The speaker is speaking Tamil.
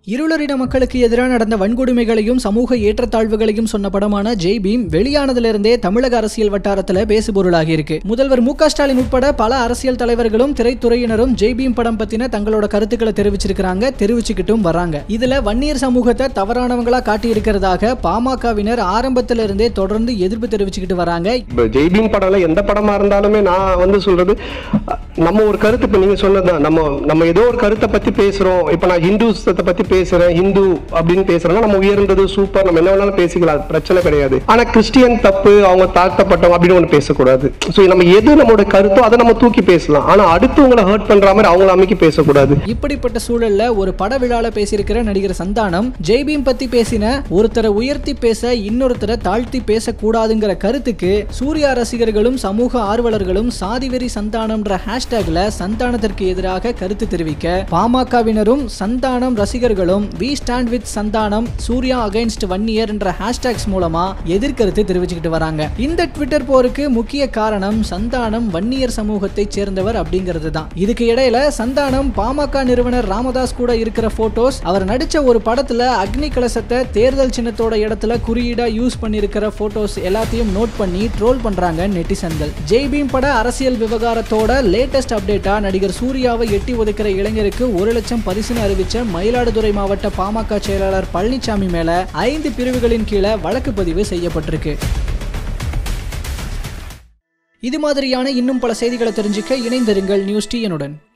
இருளரின மக்களுக்கு எதிராக நடந்த வன்கொடுமைகளையும் சமூக ஏற்றத்தாழ்வுகளையும் சொன்ன படமான ஜெய் பீம் வெளியானதிலிருந்தே தமிழக அரசியல் வட்டாரத்துல பேசுபொருளாகி இருக்கு முதல்வர் மு க ஸ்டாலின் உட்பட பல அரசியல் தலைவர்களும் திரைத்துறையினரும் ஜெய் பீம் படம் பத்தின தங்களோட கருத்துக்களை தெரிவிச்சிருக்காங்க தெரிவிச்சுக்கிட்டும் வராங்க இதுல வன்னியர் சமூகத்தை தவறானவங்களா காட்டி இருக்கிறதாக பாமகவினர் ஆரம்பத்துல இருந்தே தொடர்ந்து எதிர்ப்பு தெரிவிச்சுக்கிட்டு வராங்க இப்போ ஜெய்பீம் படம்ல எந்த படமா இருந்தாலுமே நான் வந்து சொல்றது அஹ், நம்ம ஒரு கருத்து இப்போ நீங்க சொன்னதுதான் நம்ம நம்ம ஏதோ ஒரு கருத்தை பத்தி பேசுறோம் இப்போ நான் ஹிந்துசத்தை பத்தி பேசுறேன் ஹிந்து அப்படின்னு பேசுறேன்னா நம்ம உயர்ந்தது சூப்பர் நம்ம என்ன வேணாலும் பேசிக்கலாம் அது பிரச்சனை கிடையாது ஆனா கிறிஸ்டியன் தப்பு அவங்க தாழ்த்தப்பட்டவங்க அப்படின்னு ஒன்று பேசக்கூடாது ஸோ நம்ம எது நம்மளோட கருத்தோ அதை நம்ம தூக்கி பேசலாம் ஆனா அடுத்தவங்களை ஹர்ட் பண்ற மாதிரி அவங்கள அமைக்கி பேசக்கூடாது இப்படிப்பட்ட சூழல்ல ஒரு பட விழால பேசியிருக்கிற நடிகர் சந்தானம் ஜெய்பீம் பத்தி பேசின ஒருத்தரை உயர்த்தி பேச இன்னொருத்தரை தாழ்த்தி பேசக்கூடாதுங்கிற கருத்துக்கு சூர்யா ரசிகர்களும் சமூக ஆர்வலர்களும் சாதிவெறி சந்தானம்ன்ற ஹேஷ்டேக்ல சந்தானத்திற்கு எதிராக கருத்து தெரிவிக்க பாமகவினரும் சந்தானம் ரசிகர்களும் we stand with Santhanam Suriya against Vanniyar என்ற ஹேஷ்டேக்ஸ் மூலமா எதிர்கருத்து தெரிவிச்சுக்கிட்டு வராங்க இந்த ட்விட்டர் போருக்கு முக்கிய காரணம் சந்தானம் வன்னியர் சமூகத்தைச் சேர்ந்தவர் அப்படிங்கிறது தான் இதுக்கு இடையில சந்தானம் பாமக நிறுவனர் ராமதாஸ் கூட இருக்கிற போட்டோஸ் அவர் நடிச்ச ஒரு படத்துல அக்னி கலசத்தை தேர்தல் சின்னத்தோட இடத்துல குறியீடா யூஸ் பண்ணியிருக்கிற போட்டோஸ் எல்லாத்தையும் நோட் பண்ணி ட்ரோல் பண்றாங்க நெட்டிசன்கள் ஜெய்பீம் பட அரசியல் விவகாரத்தோட லேட்டஸ்ட் அப்டேட்டா நடிகர் சூர்யாவை எட்டி ஒதுக்கிற இளைஞருக்கு ஒரு லட்சம் பரிசுன்னு அறிவிச்ச மயிலாடுதுறை மாவட்ட பாமக செயலாளர் பழனிசாமி மேல ஐந்து பிரிவுகளின் கீழே வழக்கு பதிவு செய்யப்பட்டிருக்கு இது மாதிரியான இன்னும் பல செய்திகளை தெரிஞ்சுக்க இணைந்திருங்கள் நியூஸ் டிஎனுடன்